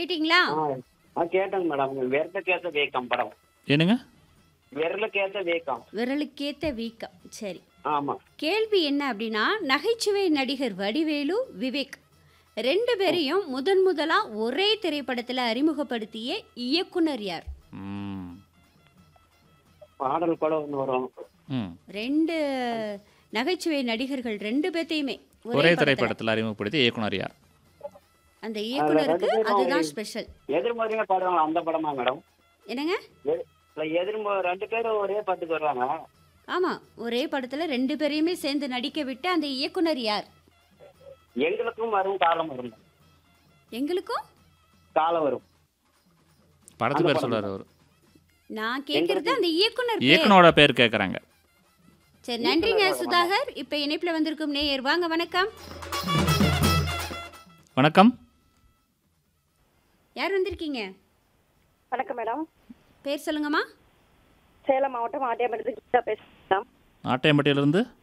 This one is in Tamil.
கேட்டிங்களா ஆ ஆ கேட்டேங்க மேடம் விரலுக்கேற்ற வீக்கம் படம் என்னங்க விரலுக்கேற்ற வீக்கம் விரலுக்கேத்த வீக்கம் சரி ஆமா கேள்வி என்ன அப்படின்னா நகைச்சுவை நடிகர் வடிவேலு விவேக் ரெண்டு பேரையும் முதன் முதலா ஒரே திரைப்படத்துல அறிமுகப்படுத்திய இயக்குனர் யார் ம் பாடல் கூட ஒன்று வரும் ம் ரெண்டு நகைச்சுவை நடிகர்கள் ரெண்டு பேர்த்தையுமே ஒரே ஒரே திரைப்படத்துல திரைப்படத்தில் அறிமுகப்படுத்தி இயக்குனர் யார் அந்த இயக்குனருக்கு ரெண்டு பேரும் அதுதான் ஸ்பெஷல் எதிர்மறையா பாடுவாங்க அந்த படமா மேடம் என்னங்க எதிர்ம ரெண்டு பேரும் ஒரே பாட்டுக்கு வருவாங்க ஆமா ஒரே படத்துல ரெண்டு பேரையுமே சேர்ந்து நடிக்க விட்ட அந்த இயக்குனர் யார் எங்களுக்கும் வரும் காலம் வரும் எங்களுக்கும் காலம் வரும் படத்து அந்த பேர் படம் சொல்றாரு அவர் நான் கேக்குறது அந்த இயக்குனர் பேர். இயக்குனரோட பேர் கேட்குறாங்க சரி நன்றிங்க சுதாகர் இப்ப இணைப்புல வந்திருக்கும் நேயர் வாங்க வணக்கம் வணக்கம் யார் வந்திருக்கீங்க வணக்கம் மேடம் பேர் சொல்லுங்கம்மா சேலம் மாவட்டம் ஆட்டியாபுரத்துக்கு கீதா பேசுகிறேன் ஆட்டையம்பட்டியிலிருந்து